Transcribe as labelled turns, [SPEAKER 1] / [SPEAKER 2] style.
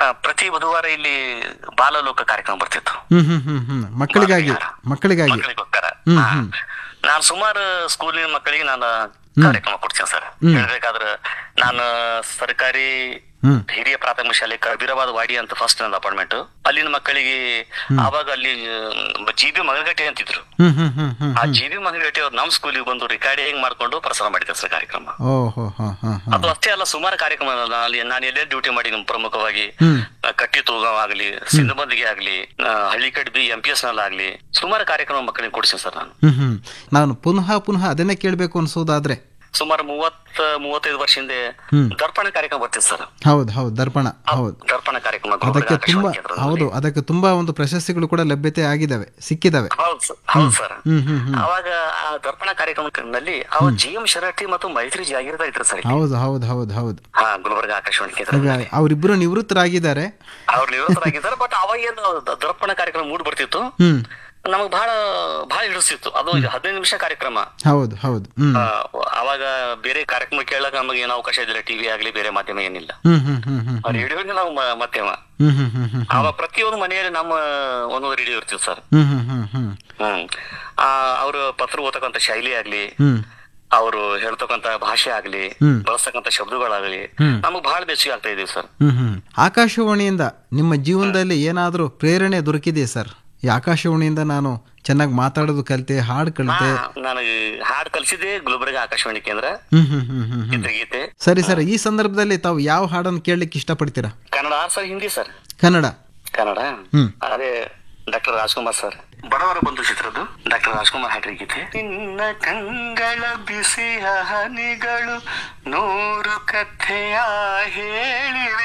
[SPEAKER 1] ಪ್ರತಿ ಬುಧವಾರ ಇಲ್ಲಿ ಬಾಲಲೋಕ ಕಾರ್ಯಕ್ರಮ ಬರ್ತಿತ್ತು
[SPEAKER 2] ಹ್ಮ್ ಹ್ಮ್ ಹ್ಮ್ ಹ್ಮ್ ಮಕ್ಕಳಿಗಾಗಿ ಮಕ್ಕಳಿಗಾಗಿ
[SPEAKER 1] ಮಕ್ಕಳಿಗೋಸ್ಕರ
[SPEAKER 2] ಹ್ಮ್,
[SPEAKER 1] ಹಾ.
[SPEAKER 2] ಹ್ಮ್.
[SPEAKER 1] ನಾನು ಸುಮಾರು ಸ್ಕೂಲಿನ ಮಕ್ಕಳಿಗೆ ನಾನು ಕಾರ್ಯಕ್ರಮ ಕೊಡ್ತೀನಿ ಸರ್ ಹೇಳ್ಬೇಕಾದ್ರೆ ನಾನು ಸರ್ಕಾರಿ
[SPEAKER 2] ಹ್ಮ್.
[SPEAKER 1] ಹಿರಿಯ ಪ್ರಾಥಮಿಕ ಶಾಲೆ ಕಬೀರಾಬಾದ್ ವಾಡಿ ಅಂತ ಫಸ್ಟ್ ನನ್ನ ಅಪಾರ್ಟ್ಮೆಂಟ್ ಅಲ್ಲಿನ ಮಕ್ಕಳಿಗೆ ಆವಾಗ ಅಲ್ಲಿ ಜಿ ಬಿ ಮಗನಗಟ್ಟೆ ಅಂತಿದ್ರು
[SPEAKER 2] ಹ್ಮ್ ಹ್ಮ್ ಹ್ಮ್ ಹ್ಮ್
[SPEAKER 1] ಆ ಜಿ ಬಿ ಮಗನಗಟ್ಟೆ ಅವ್ರು ನಮ್ಮ ಸ್ಕೂಲಿಗೆ ಬಂದು ರೆಕಾರ್ಡಿಂಗ್ ಮಾಡ್ಕೊಂಡು ಪ್ರಸಾರ ಮಾಡಿದ್ದಾರೆ ಸರ್ ಕಾರ್ಯಕ್ರಮ
[SPEAKER 2] ಓಹೋ ಹಾ ಹಾ ಹಾ
[SPEAKER 1] ಅದು ಅಷ್ಟೇ ಅಲ್ಲ ಸುಮಾರು ಕಾರ್ಯಕ್ರಮ ಅಲ್ಲಿ ನಾನು ಎಲ್ಲೇ ಡ್ಯೂಟಿ ಮಾಡಿದ್ದೀನಿ ಪ್ರಮುಖವಾಗಿ
[SPEAKER 2] ಹ್ಮ್.
[SPEAKER 1] ಆ, ಕಟ್ಟಿ ತೂಗಾವ್ ಆಗ್ಲಿ ಸಿಂಧಬಂದಿಗೆ ಆಗ್ಲಿ ಆ, ಹಳ್ಳಿ ಕಡ್ಬಿ ಎಂ ಪಿ ಎಸ್ ನಲ್ಲಿ ಆಗ್ಲಿ ಸುಮಾರು ಕಾರ್ಯಕ್ರಮ ಮಕ್ಕಳಿಗೆ ಕೊಡಿಸಿನಿ ಸರ್ ನಾನು
[SPEAKER 2] ಹ್ಮ್ ಹ್ಮ್ ನಾನು ಪುನಃ ಪುನಃ ಅದನ್ನೇ ಕೇಳಬೇಕು ಅನ್ಸೋದಾದ್ರೆ
[SPEAKER 1] ಸುಮಾರು ಮೂವತ್ತ ಮೂವತ್ತೈದು ವರ್ಷ ಹಿಂದೆ
[SPEAKER 2] ಹ್ಮ್.
[SPEAKER 1] ದರ್ಪಣ ಕಾರ್ಯಕ್ರಮ ಬರ್ತಿತ್ತು ಸರ್
[SPEAKER 2] ಹೌದು ಹೌದು ದರ್ಪಣ ಹೌದು
[SPEAKER 1] ದರ್ಪಣ ಕಾರ್ಯಕ್ರಮ
[SPEAKER 2] ಅದಕ್ಕೆ
[SPEAKER 1] ಗುಲ್ಬರ್ಗ
[SPEAKER 2] ತುಂಬಾ
[SPEAKER 1] ಆಕಾಶವಾಣಿ ಕೇಂದ್ರದಲ್ಲಿ.
[SPEAKER 2] ಹೌದು ಅದಕ್ಕೆ ತುಂಬಾ ಒಂದು ಪ್ರಶಸ್ತಿಗಳು ಕೂಡ ಲಭ್ಯತೆ ಆಗಿದ್ದಾವೆ ಸಿಕ್ಕಿದಾವೆ
[SPEAKER 1] ಹೌದು ಸರ್ ಹೌದು ಸರ್
[SPEAKER 2] ಹ್ಮ್ ಹ್ಮ್ ಹ್ಮ್
[SPEAKER 1] ಅವಾಗ ಆ ದರ್ಪಣ ಕಾರ್ಯಕ್ರಮದಲ್ಲಿ ಅವ ಜಿ ಎಂ ಶರಟಿ ಮತ್ತು ಮೈತ್ರಿ ಜಾಗೀರ್ದಾರ್ ಇದ್ರು ಸರ್ ಇಲ್ಲಿ.
[SPEAKER 2] ಹೌದು ಹೌದು ಹೌದು ಹೌದು
[SPEAKER 1] ಹಾ ಗುಲ್ಬರ್ಗ ಆಕಾಶವಾಣಿ ಕೇಂದ್ರ
[SPEAKER 2] ಈಗ ಅವರಿಬ್ಬರು ನಿವೃತ್ತರಾಗಿದ್ದಾರೆ
[SPEAKER 1] ಅವ್ರು ನಿವೃತ್ತರಾಗಿದ್ದಾರೆ ಬಟ್ ಅವಾಗ ಏನು ದ- ದರ್ಪಣ ಕಾರ್ಯಕ್ರಮ ಮೂಡ್ ಬರ್ತಿತ್ತು
[SPEAKER 2] ಹ್ಮ್
[SPEAKER 1] ನಮಗ್ ಬಹಳ ಬಹಳ ಹಿಡಿಸ್ತಿತ್ತು ಅದು ಹದಿನೈದು ನಿಮಿಷ ಕಾರ್ಯಕ್ರಮ
[SPEAKER 2] ಹೌದು ಹೌದು ಹ್ಮ್
[SPEAKER 1] ಆ, ಅವಾಗ ಬೇರೆ ಕಾರ್ಯಕ್ರಮ ಕೇಳಕ್ ನಮಗೆ ಏನು ಅವಕಾಶ ಇದ್ದಿಲ್ಲ ಟಿವಿ ಆಗ್ಲಿ ಬೇರೆ ಮಾಧ್ಯಮ ಏನಿಲ್ಲ
[SPEAKER 2] ಹ್ಮ್ ಹ್ಮ್ ಹ್ಮ್ ಹ್ಮ್
[SPEAKER 1] ರೇಡಿಯೋನೇ ನಾವು ಮ- ಮಾಧ್ಯಮ
[SPEAKER 2] ಹ್ಮ್ ಹ್ಮ್ ಹ್ಮ್ ಹ್ಮ್
[SPEAKER 1] ಅವಾಗ ಪ್ರತಿಯೊಂದು ಮನೆಯಲ್ಲಿ ನಮ್ಮ ಒಂದೊಂದು ರೇಡಿಯೋ ಇರ್ತಿತ್ತು ಸರ್
[SPEAKER 2] ಹ್ಮ್ ಹ್ಮ್ ಹ್ಮ್ ಹ್ಮ್
[SPEAKER 1] ಹ್ಮ್ ಆ ಅವ್ರು ಪತ್ರ ಓದಕ್ಕಂತ ಶೈಲಿ ಆಗ್ಲಿ
[SPEAKER 2] ಹ್ಮ್
[SPEAKER 1] ಅವರು ಹೇಳ್ತಕ್ಕಂತ ಭಾಷೆ ಆಗ್ಲಿ
[SPEAKER 2] ಹ್ಮ್.
[SPEAKER 1] ಬಳಸ್ತಕ್ಕಂತ ಶಬ್ದಗಳಾಗ್ಲಿ
[SPEAKER 2] ಹ್ಮ್.
[SPEAKER 1] ನಮಗ್ ಬಹಳ ಬೆಚ್ಚಗೆ ಆಗ್ತಾ ಇದೀವಿ ಸರ್
[SPEAKER 2] ಹ್ಮ್ ಹ್ಮ್ ಆಕಾಶವಾಣಿಯಿಂದ ನಿಮ್ಮ ಜೀವನದಲ್ಲಿ ಏನಾದರೂ ಪ್ರೇರಣೆ ದೊರಕಿದೆಯೇ ಸರ್ ಈ ಆಕಾಶವಾಣಿಯಿಂದ ನಾನು ಚೆನ್ನಾಗಿ ಮಾತಾಡೋದು ಕಲಿತೆ ಹಾಡು ಕಲಿತೆ
[SPEAKER 1] ನನಗೆ ಹಾಡ್ ಕಲ್ಸಿದ್ದೆ ಗುಲ್ಬರ್ಗ ಆಕಾಶವಾಣಿ ಕೇಂದ್ರ
[SPEAKER 2] ಹ್ಮ್ ಹ್ಮ್ ಹ್ಮ್ ಹ್ಮ್ ಹ್ಮ್
[SPEAKER 1] ಚಿತ್ರಗೀತೆ
[SPEAKER 2] ಸರಿ ಸರ್ ಈ ಸಂದರ್ಭದಲ್ಲಿ ತಾವು ಯಾವ ಹಾಡನ್ನು ಕೇಳಲಿಕ್ಕೆ ಇಷ್ಟಪಡ್ತೀರಾ
[SPEAKER 1] ಕನ್ನಡ ಸರ್ ಹಿಂದಿ ಸರ್
[SPEAKER 2] ಕನ್ನಡ
[SPEAKER 1] ಕನ್ನಡ
[SPEAKER 2] ಹ್ಮ್.
[SPEAKER 1] ಅದೇ ಡಾಕ್ಟರ್ ರಾಜ್ಕುಮಾರ್ ಸರ್ ಬಡವರ ಬಂಧು ಚಿತ್ರದ್ದು ಡಾಕ್ಟರ್ ರಾಜ್ಕುಮಾರ್ ಹಾಡ್ರಿ ಗೀತೆ ನಿನ್ನ ಕಂಗಳ ಬಿಸಿಯ ಹನಿಗಳು ನೂರು ಕಥೆಯ ಹೇಳಿವೆ